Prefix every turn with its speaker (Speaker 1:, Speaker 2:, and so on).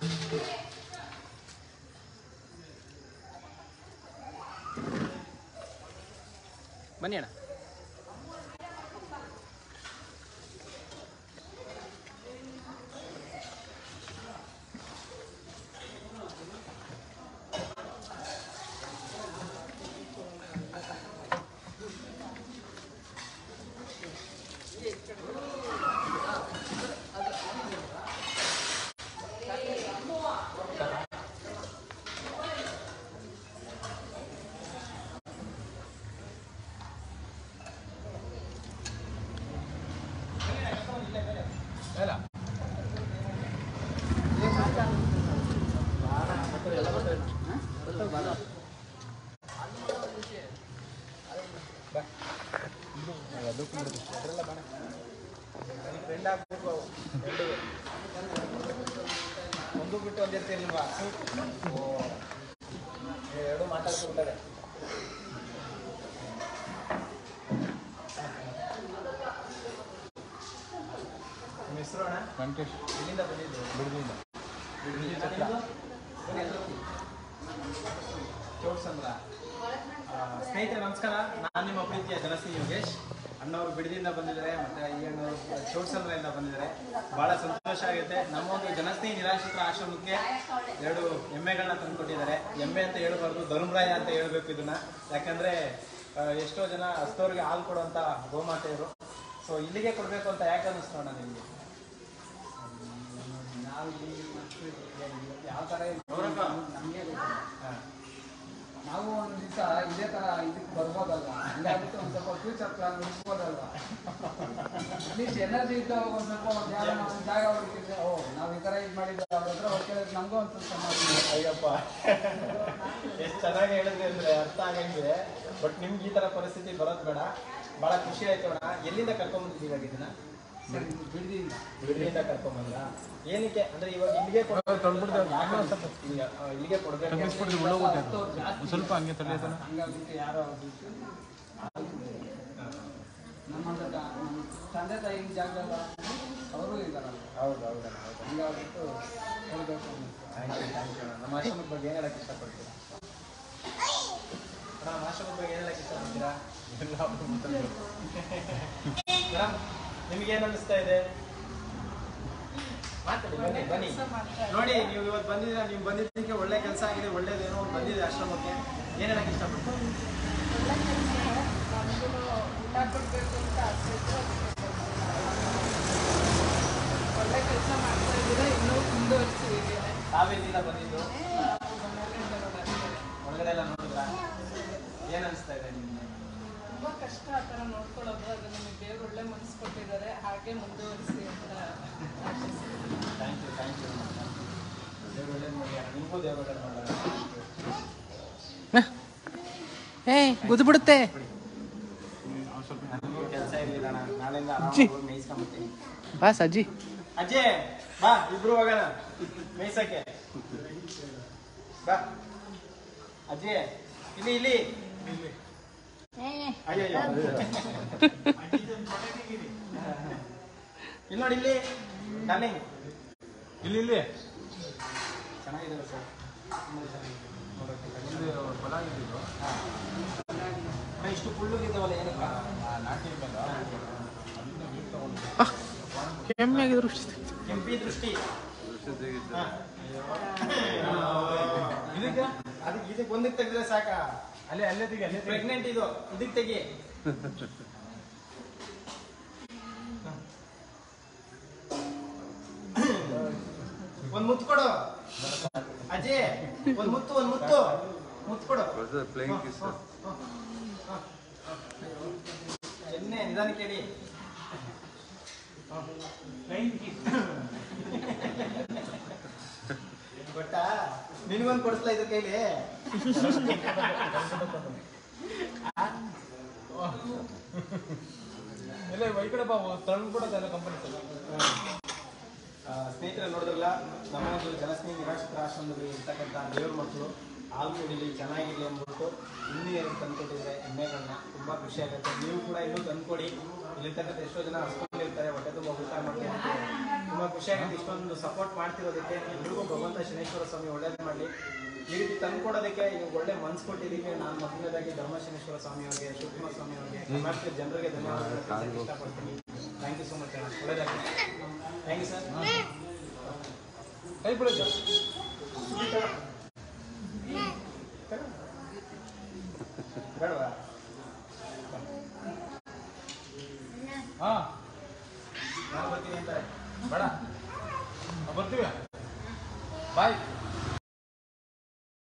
Speaker 1: ಬನ್ನಿ ಅಣ್ಣ
Speaker 2: ಫ್ರೆಂಡ್ ಆಗ್ಬಿಟ್ಟು ಎರಡು ಒಂದು ಬಿಟ್ಟು ಒಂದಿರ್ತಿರ್ಲಿಲ್ವಾ ಓ ಎರಡು ಮಾತಾಡ್ತಿರ್ತಾರೆ ನಿಮ್ಮ ಹೆಸರು ಅಣ್ಣ
Speaker 3: ವೆಂಕಟೇಶ್
Speaker 2: ಎಲ್ಲಿಂದ ಬಂದಿದ್ದು
Speaker 3: ಬಿಡದಿಂದ
Speaker 2: ಚೌಡ್ಸಂದ್ರ ಸ್ನೇಹಿತರೆ ನಮಸ್ಕಾರ ನಾನು ನಿಮ್ಮ ಪ್ರೀತಿಯ ಜನಶ್ರೀ ಯೋಗೇಶ್ ಅಣ್ಣವರು ಬಿಡದಿಂದ ಬಂದಿದ್ದಾರೆ ಮತ್ತೆ ಈ ಅಣ್ಣವರು ಚೌಡ್ಸಂದ್ರದಿಂದ ಬಂದಿದ್ದಾರೆ ಬಹಳ ಸಂತೋಷ ಆಗುತ್ತೆ ನಮ್ಮ ಒಂದು ಜನಸ್ನೇಹಿ ನಿರಾಶ್ರಿತರ ಆಶ್ರಮಕ್ಕೆ ಎರಡು ಎಮ್ಮೆಗಳನ್ನ ತಂದುಕೊಟ್ಟಿದ್ದಾರೆ ಎಮ್ಮೆ ಅಂತ ಹೇಳ್ಬಾರ್ದು ಧರ್ಮರಾಯ ಅಂತ ಹೇಳ್ಬೇಕು ಇದನ್ನ ಯಾಕಂದ್ರೆ ಆ, ಎಷ್ಟೋ ಜನ ಹಸ್ತವ್ರಿಗೆ ಹಾಲು ಕೊಡುವಂತ ಗೋಮಾತೆಯರು ಸೊ ಇಲ್ಲಿಗೆ ಕೊಡಬೇಕು ಅಂತ ಯಾಕೆ ಅನ್ನಿಸ್ತು ಅಣ್ಣ ನಿಮಗೆ
Speaker 4: ನಾವು ಇಲ್ಲಿ ಮತ್ತು ಯಾವ ಥರ ನಮಗೆ
Speaker 2: ಹಾಂ
Speaker 4: ನಾವು ಒಂದು ದಿವಸ ಇದೇ ಥರ ಇದಕ್ಕೆ ಬರ್ಬೋದಲ್ವಾ ಹಂಗಾಗ್ಬಿಟ್ಟು ಒಂದು ಸ್ವಲ್ಪ ಫ್ಯೂಚರ್ ಪ್ಲಾನ್ ಹುಡುಕ್ಬೋದಲ್ವಾ ಅಟ್ಲೀಸ್ಟ್ ಎನರ್ಜಿ ಇದ್ದಾಗ ಒಂದು ಸ್ವಲ್ಪ ಒಂದು ಯಾರೋ ಒಂದು ಜಾಗ ಹುಡುಕಿದ್ರೆ ಓ ನಾವು ಈ ಥರ ಇದು ಮಾಡಿದ್ವಿ ಅವ್ರ ಹತ್ರ ಹೋಗಿ ನಮಗೂ ಒಂದು ಸ್ವಲ್ಪ ಮಾಡಿ
Speaker 2: ಅಯ್ಯಪ್ಪ ಎಷ್ಟು ಚೆನ್ನಾಗಿ ಹೇಳಿದ್ರಿ ಅಂದ್ರೆ ಅರ್ಥ ಆಗಂಗಿದೆ ಬಟ್ ನಿಮ್ಗೆ ಈ ತರ ಪರಿಸ್ಥಿತಿ ಬರೋದು ಬೇಡ ಬಹಳ ಖುಷಿ ಆಯ್ತು ಅಣ್ಣ ಎಲ್ಲಿಂದ ಕರ್ಕೊಂಡ್ ಇವಾಗ ಇದನ್ನ
Speaker 4: ಬಿಡ್ದಿಂದ
Speaker 2: ಬಿಡ್ಲಿಯಿಂದ ಕರ್ಕೊಂಬಂದ ಏನಕ್ಕೆ ಅಂದ್ರೆ ಇವಾಗ ಇಲ್ಲಿಗೆ ಕೊಡ್ಬೇಕು ಯಾಕೆ ಅನ್ಸುತ್ತೆ? ಈಗ, ಆ, ಇಲ್ಲಿಗೆ ಕೊಡ್ಬೇಕು
Speaker 3: ತಗ್ಗಿಸ್ಬಿಡ್ರಿ ಒಳ್ಳೆ ಹೋಗುತ್ತೆ ಅದು ಒಂದ್ ಸ್ವಲ್ಪ ಹಂಗೆ ತಡೆಯೋದನ್ನ
Speaker 4: ಹಂಗಾಗ್ಬಿಟ್ಟು ಯಾರೋ ಬಿಟ್ಟು ನಮ್ಮ ನಮ್ಮ ತಂದೆ ತಾಯಿ ಈ ಜಾಗದಲ್ಲ ಅವರು ಇದ್ದಾರಲ್ಲ
Speaker 2: ಹೌದು ಹೌದಣ್ಣ ಹೌದು
Speaker 4: ಹಂಗಾಗ್ಬಿಟ್ಟು ಹೇಳ್ಬೇಕು ಅನ್ನಿಸ್ತು.
Speaker 2: ಥ್ಯಾಂಕ್ ಯು ಥ್ಯಾಂಕ್ ಯು ಅಣ್ಣ ನಮ್ಮ ಆಶ್ರಮದ ಬಗ್ಗೆ ಏನ್ ಹೇಳಕ್ ಇಷ್ಟಪಡ್ತೀರಾ ಅಣ್ಣ ನಮ್ಮ ಆಶ್ರಮದ ಬಗ್ಗೆ ಏನ್ ಹೇಳಕ್ ಇಷ್ಟಪಡ್ತೀರಾ ಮೇಡಮ್ ನಿಮ್ಗೆ ಏನ್ ಅನಿಸ್ತಾ ಇದೆ ಮಾತಾಡಿ ಬನ್ನಿ ಬನ್ನಿ ನೋಡಿ ನೀವು ಇವತ್ತು ಬಂದಿದ್ದೀರಾ ನೀವು ಬಂದಿದ್ದಕ್ಕೆ ಒಳ್ಳೆ ಕೆಲಸ ಆಗಿದೆ ಒಳ್ಳೇದೇನೋ ಒಂದು ಬಂದಿದೆ ಆಶ್ರಮಕ್ಕೆ ಏನ್ ಹೇಳಕ್ ಇಷ್ಟಪಡ್ತೀರಾ
Speaker 5: ಊಟ ಕೊಡ್ಬೇಕು ಅಂತ ಆಸೆ ಇತ್ತು ಒಳ್ಳೆ ಕೆಲಸ ಮಾಡ್ತಾ ಇದ್ದೀರಾ ಇನ್ನೂ ಮುಂದುವರಿಸಿದ್ದೀವಿ
Speaker 2: ತಾವೆಲ್ಲಿಂದ ಬಂದಿದ್ದು ಒಳಗಡೆ ಎಲ್ಲ ನೋಡಿದ್ರಾ ಏನ್ ಅನಿಸ್ತಾ ಇದೆ ನಿಮ್ಗೆ
Speaker 5: ತುಂಬ ಕಷ್ಟ ಆ ಥರ ನೋಡ್ಕೊಳ್ಳೋದು ಅದು ನಮಗೆ ದೇವ್ರು ಒಳ್ಳೆ ಮನಸ್ಸು ಕೊಟ್ಟಿದ್ದಾರೆ ಹಾಗೆ ಮುಂದುವರಿಸಿ ಅಂತ ಆಶಿಸ್ತೀನಿ
Speaker 2: ಥ್ಯಾಂಕ್ ಯು ಥ್ಯಾಂಕ್ ಯು ದೇವ್ರು ಒಳ್ಳೇದು ಮಾಡಿ ನಿಮಗೂ ದೇವ್ರು ಒಳ್ಳೇದು ಮಾಡೋಣ
Speaker 1: ಏ ಗುದ್ದು ಬಿಡುತ್ತೆ
Speaker 2: ನನಗೂ ಕೆಲಸ ಇರಲಿಲ್ಲ ನಾನು ನಾಳೆಯಿಂದ ಆರಾಮಾಗಿ ಹೋಗಿ ಮೇಯ್ಸ್ಕೊಂಬತ್ತೀನಿ
Speaker 1: ಬಾಸ್ ಅಜ್ಜಿ
Speaker 2: ಅಜ್ಜಿ ಬಾ ಇಬ್ರು ಹೋಗೋಣ ಮೇಯ್ಸಕ್ಕೆ ಬಾ ಅಜ್ಜಿ ಇಲ್ಲಿ ಇಲ್ಲಿ ಅಯ್ಯಯ್ಯೋ ಇಲ್ಲಿ ನೋಡಿ ಇಲ್ಲಿ ಡಾರ್ಲಿಂಗ್
Speaker 3: ಇಲ್ಲಿ ಇಲ್ಲಿ
Speaker 2: ಚೆನ್ನಾಗಿದೆ ಸರ್ ತುಂಬಾ ಚೆನ್ನಾಗಿದೆ ನೋಡೋಕೆ
Speaker 3: ಇಲ್ಲಿ ಹೊಲ ಆಗಿದ್ದು
Speaker 2: ಅಣ್ಣ, ಇಷ್ಟು ಕುಳ್ಳುಗಿದ್ದಾವಲ್ಲ ಏನಕ್ಕ
Speaker 3: ನಾಟಿ ಮೇಲೆ ಅದನ್ನ ನೀರು ತಗೊಂಡು
Speaker 1: ಕೆಮ್ಮೆ ಆಗಿದ್ರು
Speaker 2: ಕೆಂಪಿ ದೃಷ್ಟಿ ಹಾ.
Speaker 3: ಇದಕ್ಕೆ
Speaker 2: ಅದಕ್ಕೆ ಇದಕ್ಕೆ ಒಂದಕ್ಕೆ ತೆಗೆದ್ರೆ ಸಾಕ
Speaker 3: ಅಲ್ಲೇ ಅಲ್ಲೇ ತೆಗಿ ಅಲ್ಲೇ ತೆಗಿ
Speaker 2: ಪ್ರೆಗ್ನೆಂಟ್ ಇದು ಇದಕ್ಕೆ ತೆಗಿ ಒಂದ್ ಮುತ್ತು ಕೊಡು ಅಜಯ್ ಒಂದ್ ಮುತ್ತು ಒಂದ್ ಮುತ್ತು ಮುತ್ತು ಕೊಡು
Speaker 6: playing kiss, sir.
Speaker 2: ಎನ್ನೆ ನಿಧಾನ ಕೇಳಿ ಗೊತ್ತಾ ನಿನಗೊಂದು ಕೊಡಿಸ್ಲಾ ಇದ್ರ ಕೈಲಿ
Speaker 3: ಇಲ್ಲ ಈ ಕಡೆ ಬಾ ತಳ್ಳು ಕೂಡ ಕಂಪನಿ
Speaker 2: ಆ, ಸ್ನೇಹಿತರೆ ನೋಡಿದ್ರಲ್ಲ ನಮ್ಮ ಒಂದು ಜನಸ್ನೇಹಿ ನಿರಾಶ್ರಿತರ ಆಶ್ರಮದಲ್ಲಿ ಇರ್ತಕ್ಕಂಥ ದೇವ್ರ ಮಕ್ಕಳು ಹಾಲು ಕುಡಿಲಿ ಚೆನ್ನಾಗಿರಲಿ ಅಂದ್ಬಿಟ್ಟು ಇನ್ನೂ ಏನು ತಂದ್ಕೊಟ್ಟಿದ್ರೆ ಎಮ್ಮೆಗಳನ್ನ ತುಂಬ ಖುಷಿ ಆಗುತ್ತೆ ನೀವು ಕೂಡ ಇನ್ನೂ ತಂದ್ಕೊಡಿ ಇಲ್ಲಿರ್ತಕ್ಕಂಥ ಎಷ್ಟೋ ಜನ ಹಸ್ಕೊಂಡಿರ್ತಾರೆ ಹೊಟ್ಟೆ ತುಂಬ ಊಟ ಮಾಡ್ಕೊಂಡು ತುಂಬ ಖುಷಿಯಾಗುತ್ತೆ ಇಷ್ಟೊಂದು ಸಪೋರ್ಟ್ ಮಾಡ್ತಿರೋದಕ್ಕೆ ಎಲ್ರಿಗೂ ಭಗವಂತ ಶನೇಶ್ವರ ಸ್ವಾಮಿ ಒಳ್ಳೇದು ಮಾಡಲಿ ಈ ರೀತಿ ತಂದ್ಕೊಡೋದಕ್ಕೆ ನೀವು ಒಳ್ಳೆ ಮನ್ಸು ಕೊಟ್ಟಿದ್ದಕ್ಕೆ ನಾನು ಮೊದಲನೇದಾಗಿ ಧರ್ಮಶನೇಶ್ವರ ಸ್ವಾಮಿ ಅವರಿಗೆ ಶಿವಕುಮಾರ್ ಸ್ವಾಮಿ ಅವರಿಗೆ ಕರ್ನಾಟಕದ ಜನರಿಗೆ ಧನ್ಯವಾದಗಳು ತಿಳಿಸಕ್ಕೆ ಇಷ್ಟಪಡ್ತೀನಿ ಥ್ಯಾಂಕ್ ಯು ಸೊ ಮಚ್ ಅಣ್ಣ ಒಳ್ಳೇದಾಗಲಿ ಥ್ಯಾಂಕ್ ಯು ಸರ್ ಕೈ ಬಿಡೋದು ಬೇಡವಾ
Speaker 3: ಹಾ
Speaker 2: ನಾನು ಬರ್ತೀನಿ ಅಂತಾರೆ
Speaker 3: ಬೇಡ ನಾವ್ ಬರ್ತೀವಿ ಬಾಯ್